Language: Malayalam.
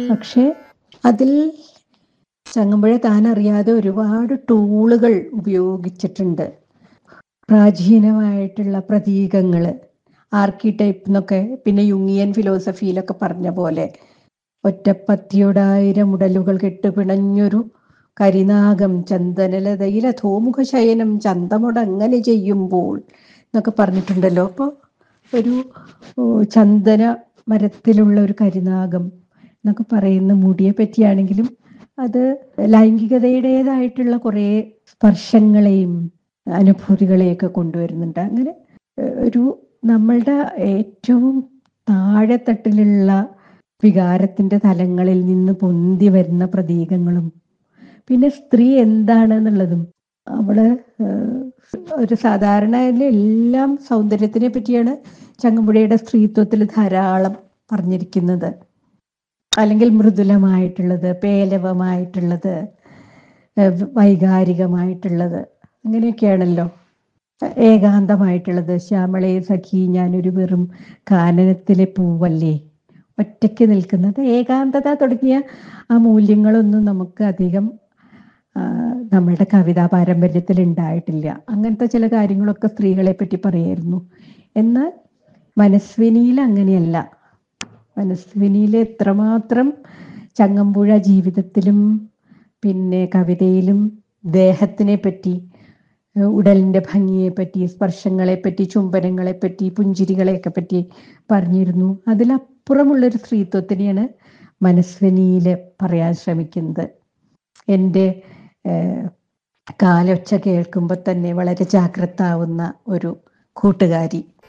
പക്ഷെ അതിൽ ചങ്ങമ്പുഴ താൻ അറിയാതെ ഒരുപാട് ടൂളുകൾ ഉപയോഗിച്ചിട്ടുണ്ട് പ്രാചീനമായിട്ടുള്ള പ്രതീകങ്ങൾ ആർക്കിടൈപ്പ് എന്നൊക്കെ പിന്നെ യുങ്ങിയൻ ഫിലോസഫിയിലൊക്കെ പറഞ്ഞ പോലെ ഒറ്റപ്പത്തിയോടായിരം ഉടലുകൾ കെട്ടുപിണഞ്ഞൊരു കരിനാഗം ചന്ദനലതയിലെ ധോമുഖ ശയനം ചന്തമുടങ്ങനെ ചെയ്യുമ്പോൾ എന്നൊക്കെ പറഞ്ഞിട്ടുണ്ടല്ലോ അപ്പോൾ ഒരു ഓ, ചന്ദന മരത്തിലുള്ള ഒരു കരിനാഗം എന്നൊക്കെ പറയുന്ന മുടിയെ പറ്റിയാണെങ്കിലും അത് ലൈംഗികതയുടേതായിട്ടുള്ള കുറേ സ്പർശങ്ങളെയും അനുഭൂതികളെയൊക്കെ കൊണ്ടുവരുന്നുണ്ട് അങ്ങനെ ഏഹ്, ഒരു നമ്മളുടെ ഏറ്റവും താഴെത്തട്ടിലുള്ള വികാരത്തിന്റെ തലങ്ങളിൽ നിന്ന് പൊന്തി വരുന്ന പ്രതീകങ്ങളും പിന്നെ സ്ത്രീ എന്താണ് എന്നുള്ളതും അവള് ഏഹ്, ഒരു സാധാരണ എല്ലാം സൗന്ദര്യത്തിനെ പറ്റിയാണ് ചങ്ങമ്പുഴയുടെ സ്ത്രീത്വത്തിൽ ധാരാളം പറഞ്ഞിരിക്കുന്നത് അല്ലെങ്കിൽ മൃദുലമായിട്ടുള്ളത് പേലവമായിട്ടുള്ളത് ഏഹ്, വൈകാരികമായിട്ടുള്ളത് അങ്ങനെയൊക്കെയാണല്ലോ ഏകാന്തമായിട്ടുള്ളത് ശ്യാമളേ സഖി ഞാനൊരു വെറും കാനനത്തിലെ പൂവല്ലേ ഒറ്റയ്ക്ക് നിൽക്കുന്നത് ഏകാന്തത തുടങ്ങിയ ആ മൂല്യങ്ങളൊന്നും നമുക്ക് അധികം ആ, നമ്മളുടെ കവിതാ പാരമ്പര്യത്തിൽ ഉണ്ടായിട്ടില്ല അങ്ങനത്തെ ചില കാര്യങ്ങളൊക്കെ സ്ത്രീകളെ പറ്റി പറയായിരുന്നു എന്നാൽ മനസ്വിനിയിൽ അങ്ങനെയല്ല മനസ്വിനിയിൽ എത്രമാത്രം ചങ്ങമ്പുഴ ജീവിതത്തിലും പിന്നെ കവിതയിലും ദേഹത്തിനെ പറ്റി ഏഹ് ഉടലിന്റെ ഭംഗിയെ പറ്റി സ്പർശങ്ങളെ പറ്റി ചുംബനങ്ങളെ പറ്റി പുഞ്ചിരികളെയൊക്കെ പറ്റി പറഞ്ഞിരുന്നു അതിലപ്പുറമുള്ളൊരു സ്ത്രീത്വത്തിനെയാണ് മനസ്വിനിയിൽ പറയാൻ ശ്രമിക്കുന്നത് എൻ്റെ ഏഹ്, കാലൊച്ച കേൾക്കുമ്പോൾ തന്നെ വളരെ ജാഗ്രത ആവുന്ന ഒരു കൂട്ടുകാരി